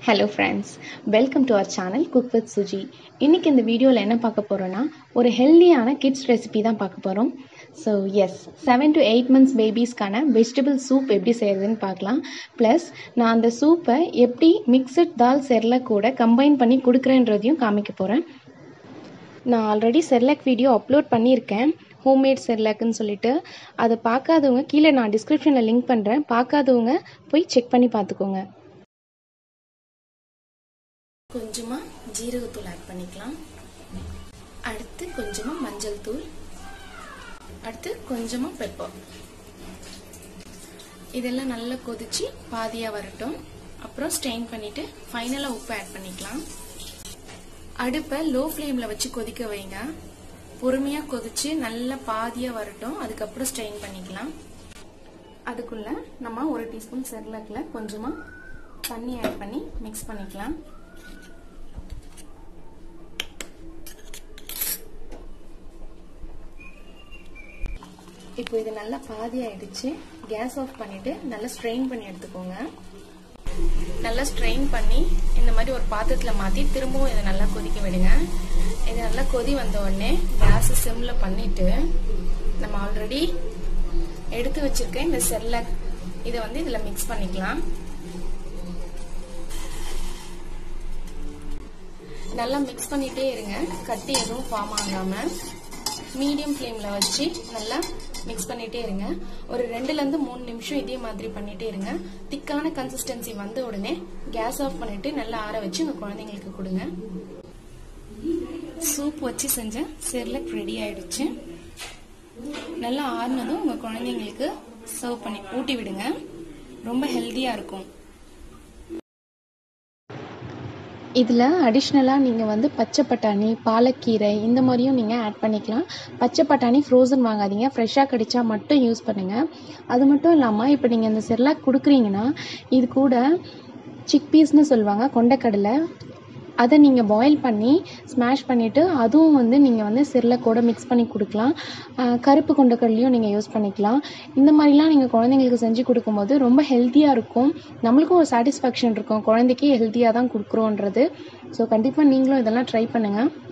hello friends welcome to our channel cook with Suji இன்றைக்கி இந்த வீடியோவில் என்ன பார்க்க போகிறோன்னா ஒரு ஹெல்தியான கிட்ஸ் ரெசிபி தான் பார்க்க போகிறோம் so yes seven to eight months பேபிஸ்க்கான வெஜிடபிள் சூப் எப்படி செய்கிறதுன்னு பார்க்கலாம் ப்ளஸ் நான் அந்த சூப்பை எப்படி மிக்சட் தால் செர்ல கூட கம்பைன் பண்ணி கொடுக்குறேன்றதையும் காமிக்க போகிறேன் நான் ஆல்ரெடி செர்லாக் வீடியோ அப்லோட் பண்ணியிருக்கேன் ஹோம்மேட் செர்லாக்குன்னு சொல்லிட்டு அதை பார்க்காதவங்க கீழே நான் டிஸ்கிரிப்ஷனில் லிங்க் பண்ணுறேன் பார்க்காதவங்க போய் செக் பண்ணி பார்த்துக்கோங்க கொஞ்சமாக ஜீரகத்தூள் ஆட் பண்ணிக்கலாம் அடுத்து கொஞ்சமாக மஞ்சள் தூள் அடுத்து கொஞ்சமாக பெப்பர் இதெல்லாம் நல்லா கொதிச்சு பாதியாக வரட்டும் அப்புறம் ஸ்ட்ரெயின் பண்ணிட்டு ஃபைனலாக உப்பு ஆட் பண்ணிக்கலாம் அடுப்பை லோ ஃப்ளேமில் வச்சு கொதிக்க வைங்க பொறுமையாக கொதிச்சு நல்லா பாதியாக வரட்டும் அதுக்கப்புறம் ஸ்ட்ரெயின் பண்ணிக்கலாம் அதுக்குள்ள நம்ம ஒரு டீஸ்பூன் செர்லக்கில் கொஞ்சமாக தண்ணி ஆட் பண்ணி மிக்ஸ் பண்ணிக்கலாம் இப்போ இது நல்லா பாதி ஆயிடுச்சு கேஸ் ஆஃப் பண்ணிட்டு நல்லா ஸ்ட்ரெயின் பண்ணி எடுத்துக்கோங்க நல்லா ஸ்ட்ரெயின் பண்ணி இந்த மாதிரி ஒரு பாத்திரத்துல மாத்தி திரும்பவும் இதை நல்லா கொதிக்க விடுங்க இது நல்லா கொதி வந்த உடனே கேஸ் சிம்ல பண்ணிட்டு நம்ம ஆல்ரெடி எடுத்து வச்சிருக்க இந்த செர்லக் இதை வந்து இதுல மிக்ஸ் பண்ணிக்கலாம் நல்லா மிக்ஸ் பண்ணிட்டே இருங்க கட்டி எதுவும் ஃபார்ம் ஆகாம மீடியம் ஃப்ளேம்ல வச்சு நல்லா மிக்ஸ் பண்ணிட்டே இருங்க ஒரு ரெண்டுல இருந்து மூணு நிமிஷம் இதே மாதிரி பண்ணிட்டே இருங்க திக்கான கன்சிஸ்டன்சி வந்த உடனே கேஸ் ஆஃப் பண்ணிட்டு நல்லா ஆற வச்சு உங்க குழந்தைங்களுக்கு கொடுங்க சூப் வச்சு செஞ்ச செர்லக் ரெடி ஆயிடுச்சு நல்லா ஆறுனதும் உங்க குழந்தைங்களுக்கு சர்வ் பண்ணி ஊட்டி விடுங்க ரொம்ப ஹெல்த்தியா இருக்கும் இதில் அடிஷ்னலாக நீங்கள் வந்து பச்சை பட்டாணி பாலக்கீரை இந்த மாதிரியும் நீங்கள் ஆட் பண்ணிக்கலாம் பச்சை பட்டாணி ஃப்ரோசன் வாங்காதீங்க ஃப்ரெஷ்ஷாக கிடைச்சா மட்டும் யூஸ் பண்ணுங்கள் அது மட்டும் இல்லாமல் இப்போ நீங்கள் இந்த செர்லாக் கொடுக்குறீங்கன்னா இது கூட சிக் பீஸ்னு சொல்லுவாங்க கொண்டக்கடலை அதை நீங்கள் பாயில் பண்ணி ஸ்மாஷ் பண்ணிவிட்டு அதுவும் வந்து நீங்கள் வந்து சிர்லக்கோட மிக்ஸ் பண்ணி கொடுக்கலாம் கருப்பு கொண்டக்கடலையும் நீங்கள் யூஸ் பண்ணிக்கலாம் இந்த மாதிரிலாம் நீங்கள் குழந்தைங்களுக்கு செஞ்சு கொடுக்கும்போது ரொம்ப ஹெல்த்தியாக இருக்கும் நம்மளுக்கும் ஒரு சாட்டிஸ்ஃபேக்ஷன் இருக்கும் குழந்தைக்கு ஹெல்த்தியாக தான் கொடுக்குறோன்றது ஸோ கண்டிப்பாக நீங்களும் இதெல்லாம் ட்ரை பண்ணுங்கள்